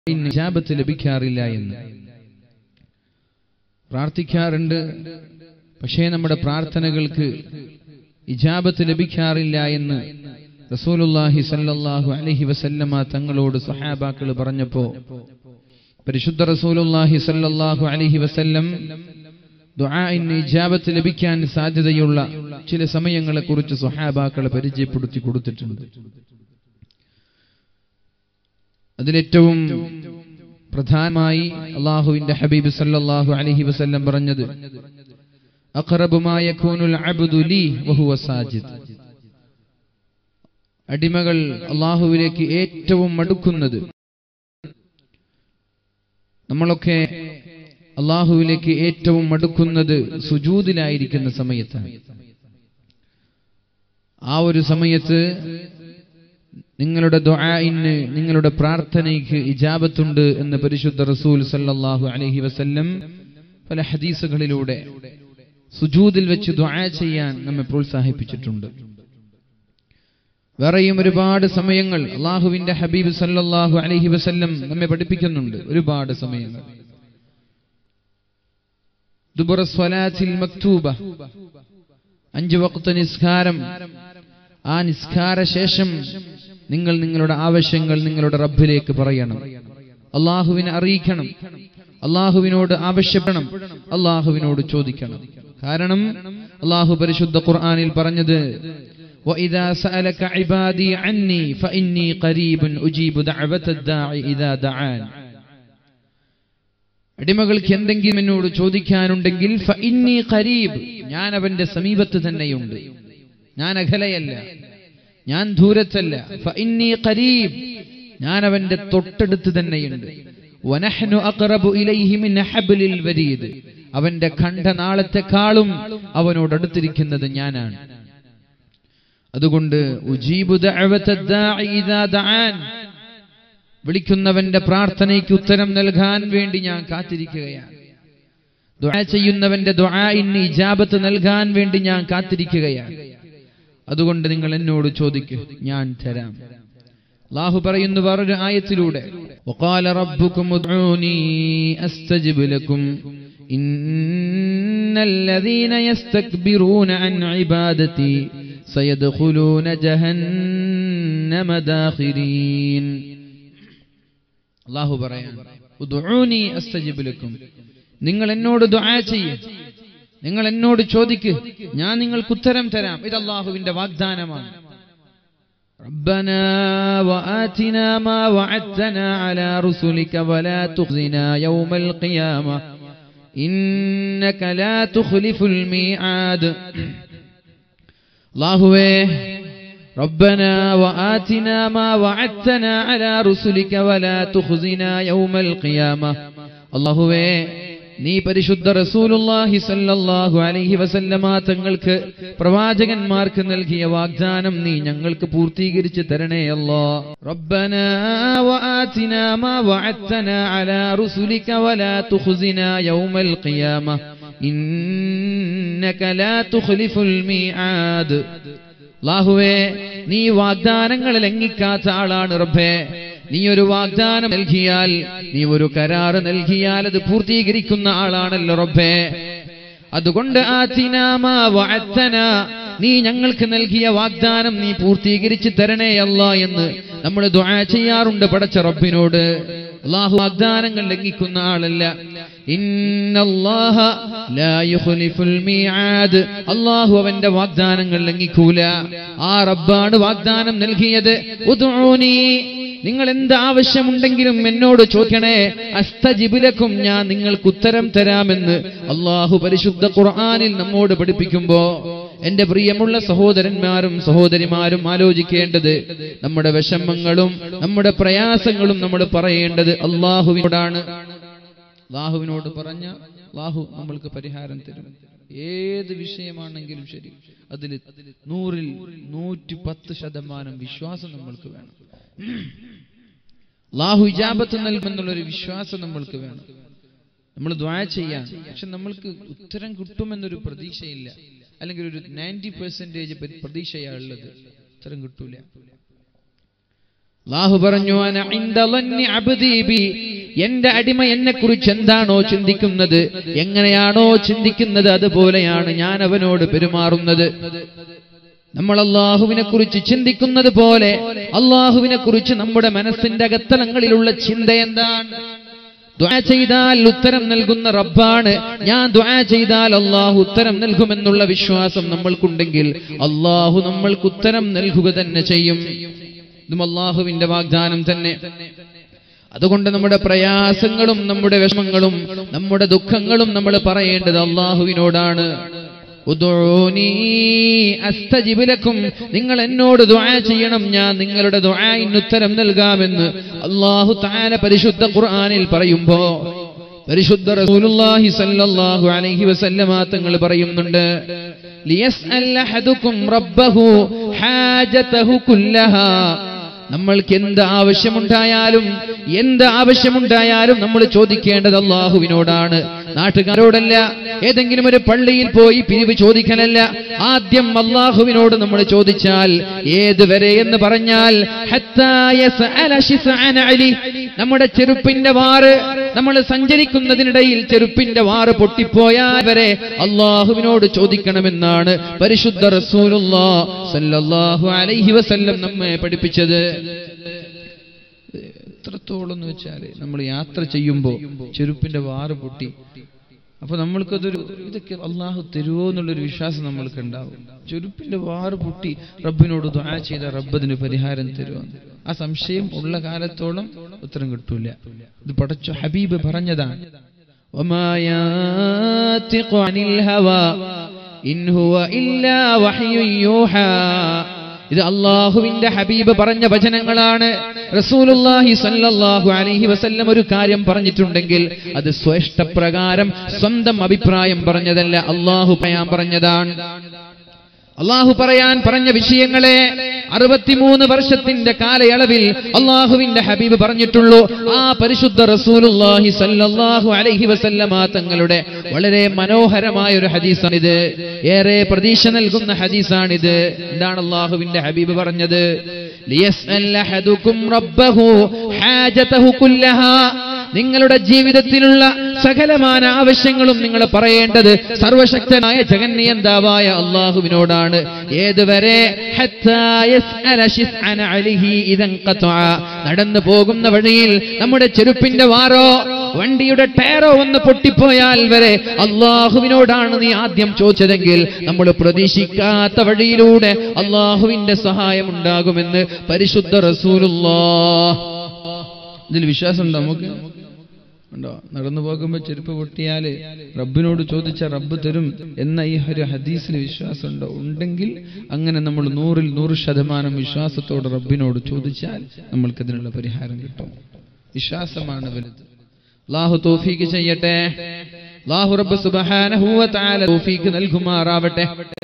ഇജാബത്ത് ലഭിക്കാറില്ല എന്ന് പ്രാർത്ഥിക്കാറുണ്ട് പക്ഷേ നമ്മുടെ പ്രാർത്ഥനകൾക്ക് ഇജാബത്ത് ലഭിക്കാറില്ല എന്ന് റസൂലുള്ളാഹി സല്ലല്ലാഹു അലൈഹി വസല്ലമ തങ്ങളോട് സഹാബാക്കൾ പറഞ്ഞപ്പോ പരിശുദ്ധ റസൂലുള്ളാഹി സല്ലല്ലാഹു അലൈഹി വസല്ലം ദുആഇന് ഇജാബത്ത് ലഭിക്കാൻ സാധ്യതയുള്ള ചില സമയങ്ങളെ കുറിച്ച് സ്വഹാബാക്കളെ പരിചയപ്പെടുത്തി കൊടുത്തിട്ടുണ്ട് അതിലേറ്റവും പ്രധാനമായി അള്ളാഹുവിന്റെ ഹബീബ് സല്ലല്ലാഹു അലൈഹി വസല്ലം പറഞ്ഞത് അഖറബു മാ യകൂനുൽ അബ്ദു ലീ വഹുവ സാജിദ് അടിമകൾ അള്ളാഹുവിലേക്ക് ഏറ്റവും അടുക്കുന്നത് നമ്മളൊക്കെ അള്ളാഹുവിലേക്ക് ഏറ്റവും അടുക്കുന്നത് സുജൂദിലായിരിക്കുന്ന സമയത്താണ് ആ ഒരു സമയത്ത് നിങ്ങളുടെ ദുആഇന് നിങ്ങളുടെ പ്രാർത്ഥനയ്ക്ക് ഇജാബത്തുണ്ട് എന്ന് പരിശുദ്ധ റസൂൽ സല്ലല്ലാഹു അലൈഹി വസല്ലം പല ഹദീസുകളിലൂടെ സുജൂദിൽ വെച്ച് ദുആ ചെയ്യാൻ നമ്മെ പ്രോത്സാഹിപ്പിച്ചിട്ടുണ്ട് വേറെയും ഒരുപാട് സമയങ്ങൾ അള്ളാഹുവിന്റെ ഹബീബ് സല്ലല്ലാഹു അലൈഹി വസല്ലം നമ്മെ പഠിപ്പിക്കുന്നുണ്ട് ഒരുപാട് സമയങ്ങൾ ദുബറ സ്വലാത്തിൽ മക്തൂബ അഞ്ച് വക്ത നിസ്കാരം ആ നിസ്കാര ശേഷം നിങ്ങൾ നിങ്ങളുടെ ആവശ്യങ്ങൾ നിങ്ങളുടെ റബ്ബിലേക്ക് പറയണം അള്ളാഹുവിനെ അറിയിക്കണം അള്ളാഹുവിനോട് ആവശ്യപ്പെടണം അള്ളാഹുവിനോട് ചോദിക്കണം കാരണം അള്ളാഹു പരിശുദ്ധ ഖുർആനിൽ പറഞ്ഞത് وإذا سألك عبادي عني فإني قريب أجيب دعوة الداعي إذا دعان അടിമകൾക്ക് എന്തെങ്കിലും എന്നോട് ചോദിക്കാനുണ്ടെങ്കിൽ ഫഇന്നി ഖരീബ് ഞാൻ അവന്റെ സമീപത്ത് തന്നെയുണ്ട് ഞാൻ അകലയല്ല ഞാൻ ദൂരത്തല്ല ഫഇന്നി ഖരീബ് ഞാൻ അവന്റെ തൊട്ടടുത്ത് തന്നെയുണ്ട് വനഹ്നു അഖറബു ഇലൈഹി മിൻ ഹബ്ലിൽ വരീദ് അവന്റെ ഖണ്ഡനാളത്തെക്കാളും അവനോട് അടുത്തിരിക്കുന്നത് ഞാനാണ് അതുകൊണ്ട് ഉജീബു ദഅവത ദാഇ ഇദാ ദആൻ വിളിക്കുന്നവന്റെ പ്രാർത്ഥനയ്ക്ക് ഉത്തരം നൽകാൻ വേണ്ടി ഞാൻ കാത്തിരിക്കുകയാണ് ദുആ ചെയ്യുന്നവന്റെ ദുആഇന് ഇജാബത്ത് നൽകാൻ വേണ്ടി ഞാൻ കാത്തിരിക്കുകയാണ് അതുകൊണ്ട് നിങ്ങൾ എന്നോട് ചോദിക്കൂ ഞാൻ തരാം അള്ളാഹു പറയുന്നു വേറൊരു ആയത്തിലൂടെ وقال ربكم ادعوني استجب لكم ان الذين يستكبرون عن عبادتي سيدخلون جهنم داخرين അള്ളാഹു പറയാൻ ഉദ്ഊനി അസ്തജിബ് ലക്കും നിങ്ങൾ എന്നോട് ദുആ ചെയ്യ് നിങ്ങൾ എന്നോട് ചോദിക്ക് ഞാൻ നിങ്ങൾക്ക് ഉത്തരം തരാം ഇത് അള്ളാഹുവിന്റെ വാഗ്ദാനമാണ് ربنا وآتنا ما وعدتنا على رسلك ولا تخزنا يوم القيامة إنك لا تخلف الميعاد അള്ളാഹുവേ ربنا وآتنا ما وعدتنا على رسلك ولا تخزنا يوم القيامة അള്ളാഹുവേ നീ പരിശുദ്ധ റസൂലുള്ളാഹി സല്ലല്ലാഹു അലൈഹി വസല്ലമ തങ്ങൾക്ക് പ്രവാചകന്മാർക്ക് നൽകിയ വാഗ്ദാനം നീ ഞങ്ങൾക്ക് പൂർത്തീകരിച്ച് തരണേ അല്ലാ റബ്ബനാ വആതിനാ മാ വഅദ്തനാ അലാ റുസുലിക വലാ തുഖ്സിനാ യൗമൽ ഖിയാമ ഇന്നക ലാ തുഖ്ലിഫുൽ മീആദ് അല്ലാഹുവേ നീ വാഗ്ദാനങ്ങൾ ലംഘിക്കാത്ത ആളാണ് റബ്ബേ നീ ഒരു വാഗ്ദാനം നൽകിയാൽ നീ ഒരു കരാറ് നൽകിയാൽ അത് പൂർത്തീകരിക്കുന്ന ആളാണല്ലോ റബ്ബേ അതുകൊണ്ട് ആതിനാമാ വഅത്തന നീ ഞങ്ങൾക്ക് നൽകിയ വാഗ്ദാനം നീ പൂർത്തീകരിച്ച് തരണേ അല്ല എന്ന് നമ്മൾ ദുആ ചെയ്യാറുണ്ട് പടച്ച റബ്ബിനോട് അള്ളാഹു വാഗ്ദാനങ്ങൾ ലംഘിക്കുന്ന ആളല്ല ഇന്നല്ലാഹ ലാ യുഖ്ലിഫുൽ മീആദ് അല്ലാഹു അവന്റെ വാഗ്ദാനങ്ങൾ ലംഘിക്കൂല ആ റബ്ബാണ് വാഗ്ദാനം നൽകിയത് ഉദ്ഊനി നിങ്ങൾ എന്ത് ആവശ്യമുണ്ടെങ്കിലും എന്നോട് ചോദിക്കണേ അസ്തജിബിലക്കും ഞാൻ നിങ്ങൾക്ക് ഉത്തരം തരാമെന്ന് അള്ളാഹു പരിശുദ്ധ ഖുർആനിൽ നമ്മോട് പഠിപ്പിക്കുമ്പോ എന്റെ പ്രിയമുള്ള സഹോദരന്മാരും സഹോദരിമാരും ആലോചിക്കേണ്ടത് നമ്മുടെ വിഷമങ്ങളും നമ്മുടെ പ്രയാസങ്ങളും നമ്മൾ പറയേണ്ടത് അള്ളാഹുവിനോടാണ് അള്ളാഹുവിനോട് പറഞ്ഞ അള്ളാഹു നമ്മൾക്ക് പരിഹാരം തരും ഏത് വിഷയമാണെങ്കിലും ശരി അതിൽ നൂറിൽ നൂറ്റി പത്ത് ശതമാനം വിശ്വാസം നമ്മൾക്ക് വേണം അള്ളാഹു ഇജാബത്ത് നൽകുമെന്നുള്ളൊരു വിശ്വാസം നമ്മൾക്ക് വേണം നമ്മൾ ദ്വാ ചെയ്യാൻ പക്ഷെ നമ്മൾക്ക് ഉത്തരം കിട്ടുമെന്നൊരു പ്രതീക്ഷയില്ല അല്ലെങ്കിൽ ഒരു നയൻറ്റി പെർസെന്റേജ് പ്രതീക്ഷയാ ഉള്ളത് ഉത്തരം കിട്ടൂല അള്ളാഹു പറഞ്ഞു "അന ഇൻദ ളന്നി അബ്ദി ബി." എന്റെ അടിമ എന്നെ കുറിച്ച് എന്താണോ ചിന്തിക്കുന്നത് എങ്ങനെയാണോ ചിന്തിക്കുന്നത് അതുപോലെയാണ് ഞാൻ അവനോട് പെരുമാറുന്നത് നമ്മൾ അള്ളാഹുവിനെ കുറിച്ച് ചിന്തിക്കുന്നത് പോലെ അള്ളാഹുവിനെ കുറിച്ച് നമ്മുടെ മനസ്സിന്റെ അകത്തലങ്ങളിലുള്ള ചിന്ത എന്താണ് ദ്വാ ചെയ്താൽ ഉത്തരം നൽകുന്ന റബ്ബാണ് ഞാൻ ദ്വാ ചെയ്താൽ അള്ളാഹു ഉത്തരം നൽകുമെന്നുള്ള വിശ്വാസം നമ്മൾക്കുണ്ടെങ്കിൽ അള്ളാഹു നമ്മൾക്ക് ഉത്തരം നൽകുക തന്നെ ചെയ്യും ഇതും അള്ളാഹുവിന്റെ വാഗ്ദാനം തന്നെ അതുകൊണ്ട് നമ്മുടെ പ്രയാസങ്ങളും നമ്മുടെ വിഷമങ്ങളും നമ്മുടെ ദുഃഖങ്ങളും നമ്മൾ പറയേണ്ടത് അള്ളാഹുവിനോടാണ് ഉദ്ഉനി അസ്തജിബ് ലക്കും നിങ്ങൾ എന്നോട് ദുആ ചെയ്യണം ഞാൻ നിങ്ങളുടെ ദുആഇന് ഉത്തരം നൽകാമെന്ന് അല്ലാഹു തആല പരിശുദ്ധ ഖുർആനിൽ പറയുമ്പോ പരിശുദ്ധ റസൂലുള്ളാഹി സല്ലല്ലാഹു അലൈഹി വസല്ലമ തങ്ങൾ പറയുന്നുണ്ട് ലിയസ്അൽ അഹദുക്കും റബ്ബഹു ഹാജതഹു കുല്ലഹാ നമ്മൾക്ക് എന്ത് ആവശ്യമുണ്ടായാലും എന്ത് ആവശ്യമുണ്ടായാലും നമ്മൾ ചോദിക്കേണ്ടത് അള്ളാഹുവിനോടാണ് നാട്ടുകാരോടല്ല ഏതെങ്കിലും ഒരു പള്ളിയിൽ പോയി പിരിവ് ചോദിക്കലല്ല ആദ്യം അള്ളാഹുവിനോട് നമ്മൾ ചോദിച്ചാൽ ഏതുവരെ എന്ന് പറഞ്ഞാൽ ഹത്താ യസ്അല ശിസ്അന അലി. നമ്മുടെ ചെരുപ്പിന്റെ വാറ് നമ്മൾ സഞ്ചരിക്കുന്നതിനിടയിൽ ചെരുപ്പിന്റെ വാറ് പൊട്ടിപ്പോയാൽ വരെ അള്ളാഹുവിനോട് ചോദിക്കണമെന്നാണ് പരിശുദ്ധ റസൂലുള്ളാ സല്ലല്ലാഹു അലൈഹി വസല്ലം നമ്മെ പഠിപ്പിച്ചത് എത്രത്തോളം എന്ന് വെച്ചാൽ നമ്മൾ യാത്ര ചെയ്യുമ്പോൾ ചെരുപ്പിന്റെ വാറ് പൊട്ടി അപ്പൊ നമ്മൾക്കതൊരു ഇതൊക്കെ അള്ളാഹു തരുമോ എന്നുള്ളൊരു വിശ്വാസം നമ്മൾക്ക് ഉണ്ടാവും ചെരുപ്പിന്റെ വാറ് പൊട്ടി റബ്ബിനോട് ദുആ ചെയ്ത റബ്ബതിന് പരിഹാരം തരുമോ ആ സംശയം ഉള്ള കാലത്തോളം ഉത്തരം കിട്ടൂല ഇത് പടച്ചു ഹബീബ് പറഞ്ഞതാണ് وما ينطق عن الهوى إن هو إلا وحي يوحى ഇത് അള്ളാഹുവിന്റെ ഹബീബ് പറഞ്ഞ വചനങ്ങളാണ് റസൂലുള്ളാഹി സല്ലല്ലാഹു അലൈഹി വസല്ലം ഒരു കാര്യം പറഞ്ഞിട്ടുണ്ടെങ്കിൽ അത് സ്വേഷ്ടപ്രകാരം സ്വന്തം അഭിപ്രായം പറഞ്ഞതല്ല അള്ളാഹു പറയാൻ പറഞ്ഞതാണ് അള്ളാഹു പറയാൻ പറഞ്ഞ വിഷയങ്ങളെ അറുപത്തിമൂന്ന് വർഷത്തിന്റെ കാലയളവിൽ അള്ളാഹുവിന്റെ ഹബീബ് പറഞ്ഞിട്ടുള്ളൂ ആ പരിശുദ്ധ റസൂലുള്ളാഹി സല്ലല്ലാഹു അലൈഹി വസല്ലമ തങ്ങളുടെ വളരെ മനോഹരമായ ഒരു ഹദീസാണിത് ഏറെ പ്രതീക്ഷ നൽകുന്ന ഹദീസാണിത് എന്താണ് അള്ളാഹുവിന്റെ ഹബീബ് പറഞ്ഞത് ലിയസ്അൽ അഹദുക്കും റബ്ബഹു ഹാജതഹു കുല്ലഹാ നിങ്ങളുടെ ജീവിതത്തിലുള്ള സകലമാന ആവശ്യങ്ങളും നിങ്ങൾ പറയേണ്ടത് സർവശക്തനായ ജഗന്നിയന്താവായ അള്ളാഹുവിനോടാണ് ഏതുവരെ ഹത്താ യസ്അല ശിസ്അന അലിഹി ഇദൻ ഖത്അ. നടന്നു പോകുന്ന വഴിയിൽ നമ്മുടെ ചെരുപ്പിന്റെ വാറോ വണ്ടിയുടെ ടയറോ ഒന്ന് പൊട്ടിപ്പോയാൽ വരെ അള്ളാഹുവിനോടാണ് നീ ആദ്യം ചോദിച്ചതെങ്കിൽ നമ്മൾ പ്രതീക്ഷിക്കാത്ത വഴിയിലൂടെ അള്ളാഹുവിന്റെ സഹായം ഉണ്ടാകുമെന്ന് പരിശുദ്ധ റസൂലുള്ളാ ഇതിൽ വിശ്വാസമുണ്ടോ നമുക്ക് ഉണ്ടോ നടന്നു പോകുമ്പോൾ ചെരുപ്പ് പൊട്ടിയാല് റബ്ബിനോട് ചോദിച്ച റബ്ബ് തരും എന്ന ഈ ഒരു ഹദീസിൽ വിശ്വാസമുണ്ടോ ഉണ്ടെങ്കിൽ അങ്ങനെ നമ്മൾ നൂറിൽ നൂറ് ശതമാനം വിശ്വാസത്തോടെ റബ്ബിനോട് ചോദിച്ചാൽ നമ്മൾക്കതിനുള്ള പരിഹാരം കിട്ടും വിശ്വാസമാണ് വലുത് അള്ളാഹു തോഫീക്ക് ചെയ്യട്ടെ അള്ളാഹു റബ്ബ് സുബഹാനഹു വ തആല തൗഫീക്ക് നൽകുമാറാവട്ടെ